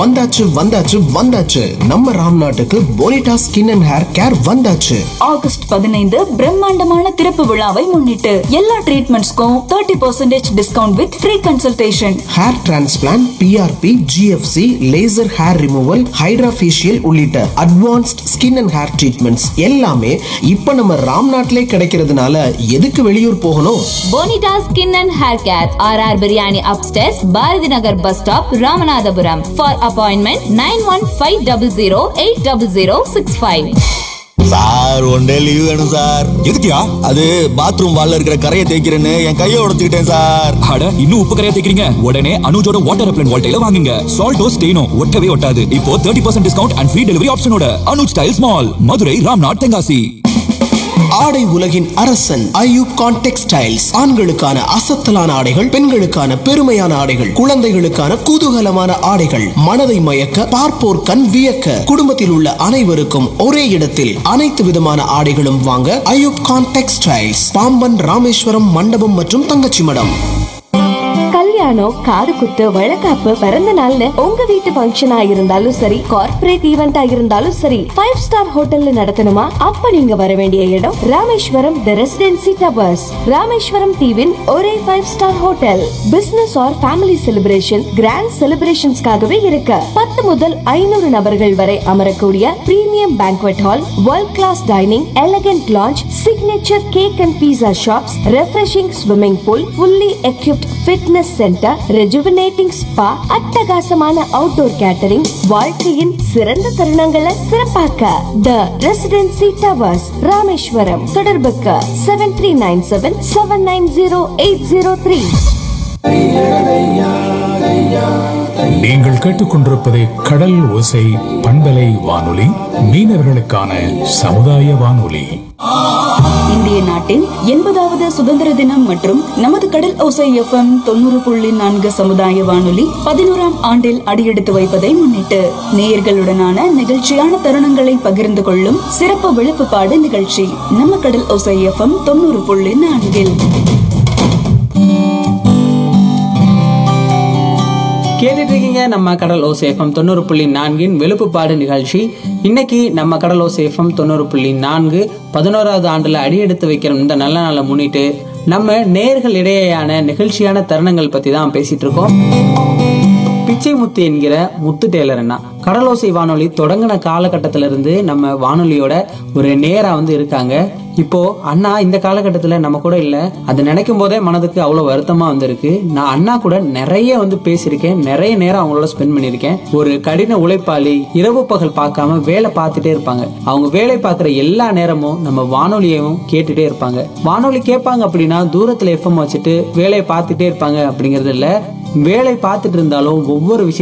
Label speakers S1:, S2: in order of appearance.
S1: வந்தாச்சு வந்தாச்சு வந்தாச்சு நம்ம ராம்நாட்டுக்கு Bonita skin and hair care வந்தாச்சு
S2: ஆகஸ்ட் பதினைந்து பிரம்மாண்டமான திறப்பு விழாவை முன்னிட்டு எல்லா ட்ரீட்மெண்ட்ஸ்க்கும் thirty percentage discount with free consultation
S1: hair transplant PRP GFC laser hair removal hydrafacial உள்ளிட்ட advanced skin and hair treatments எல்லாமே இப்ப நம்ம ராம்நாட்டிலே கிடைக்கிறதுனால எதுக்கு வெளியூர் போகணும்
S3: Bonita skin and hair care R R biryani அப்டேஸ் Bharathi Nagar bus stop Ramanathapuram for appointment nine one five double zero eight double zero six five
S4: sir one day leave வேணும் சார்
S5: எதுக்குயா
S4: அது பாத்ரூம் வால்ல இருக்கிற கரையை தேய்க்கிறேன்னு என் கையை உடைச்சுக்கிட்டேன் சார்
S5: அட இன்னும் உப்பு கரையா தேக்கிறீங்க உடனே அனுஜோட வாட்டர் ரெப்லன் வால்டைல வாங்குங்க சால்டோ ஸ்டெயினோ ஒட்டவே ஒட்டாது இப்போ thirty percent discount and free delivery ஆப்ஷனோட அனுஜ் ஸ்டைல்ஸ் மால் மதுரை ராம்நாத் தென்காசி
S1: ஆடை உலகின் அரசன் ஐயூப் கான் டெக்ஸ்டைல்ஸ் ஆண்களுக்கான அசத்தலான ஆடைகள் பெண்களுக்கான பெருமையான ஆடைகள் குழந்தைகளுக்கான குதூகலமான ஆடைகள் மனதை மயக்க பார்ப்போர் கண் வியக்க குடும்பத்தில் உள்ள அனைவருக்கும் ஒரே இடத்தில் அனைத்து விதமான ஆடைகளும் வாங்க ஐயூப் கான் டெக்ஸ்டைல்ஸ் பாம்பன் ராமேஸ்வரம் மண்டபம் மற்றும் தங்கச்சி மடம்
S6: கல்யாணம் காது குத்து வழக்காப்பு பிறந்த நாள்னு உங்க வீட்டு ஃபங்க்ஷனா இருந்தாலும் சரி கார்ப்பரேட் ஈவெண்டா இருந்தாலும் சரி ஃபைவ் ஸ்டார் ஹோட்டல்ல நடத்தணுமா அப்ப நீங்க வர வேண்டிய இடம் Rameswaram the residency towers Rameswaram தீவின் ஒரே five star hotel business or family celebration grand செலிப்ரேஷன்ஸ்க்காகவே இருக்கு பத்து முதல் ஐநூறு நபர்கள் வரை அமரக்கூடிய premium banquet hall world class dining elegant lounge signature cake and pizza shops refreshing swimming pool fully equipped fitness centre rejuvenating spa அட்டகாசமான அவுட்டோர் கேட்டரிங் வாழ்க்கையின் சிறந்த தருணங்களை சிறப்பாக்க த ரெசிடென்சி டவர்ஸ் ராமேஸ்வரம் தொடர்புக்கு seven three nine seven seven nine zero eight zero three
S7: நீங்கள் கேட்டுக்கொண்டிருப்பது கடல் ஓசை பண்பலை வானொலி மீனவர்களுக்கான சமுதாய வானொலி
S2: இந்திய நாட்டின் எண்பதாவது சுதந்திர தினம் மற்றும் நமது கடல் ஓசை எஃப்எம் தொண்ணூறு புள்ளி நான்கு சமுதாய வானொலி பதினோராம் ஆண்டில் அடியெடுத்து வைப்பதை முன்னிட்டு நேயர்களுடனான நெகிழ்ச்சியான தருணங்களை பகிர்ந்து கொள்ளும் சிறப்பு விழுப்புப்பாடு நிகழ்ச்சி நம்ம கடல் ஓசை எஃப்எம் தொண்ணூறு புள்ளி நான்கில்
S8: கேட்டுட்டு இருக்கீங்க நம்ம கடல் ஓசேஃபம் தொண்ணூறு புள்ளி நான்கின் வெளுப்புப்பாடு நிகழ்ச்சி இன்னைக்கு நம்ம கடல் ஓசேஃபம் தொண்ணூறு புள்ளி நான்கு பதினோராவது ஆண்டுல அடியெடுத்து வைக்கிற இந்த நல்ல நாளை முன்னிட்டு நம்ம நேர்கள் இடையேயான நிகழ்ச்சியான தருணங்கள் பத்தி தான் பேசிட்டு இருக்கோம் பிச்சை முத்து என்கிற முத்து டேலர் அண்ணா கடலோசை வானொலி தொடங்கின காலகட்டத்தில இருந்து நம்ம வானொலியோட ஒரு நேரா வந்து இருக்காங்க இப்போ அண்ணா இந்த காலகட்டத்துல நம்ம கூட இல்ல அதை நினைக்கும் போதே மனதுக்கு அவ்வளவு வருத்தமா வந்திருக்கு நான் அண்ணா கூட நிறைய வந்து பேசியிருக்கேன் நிறைய நேரம் அவங்களோட ஸ்பெண்ட் பண்ணியிருக்கேன் ஒரு கடின உழைப்பாளி இரவு பகல் பார்க்காம வேலை பார்த்துட்டே இருப்பாங்க அவங்க வேலை பார்க்குற எல்லா நேரமும் நம்ம வானொலியையும் கேட்டுட்டே இருப்பாங்க வானொலி கேட்பாங்க அப்படின்னா தூரத்துல எஃப்எம் வச்சுட்டு வேலையை பார்த்துட்டே இருப்பாங்க அப்படிங்கிறது இல்ல வேலை பார்த்துட்டு இருந்தாலும் ஒவ்வொரு விஷயம்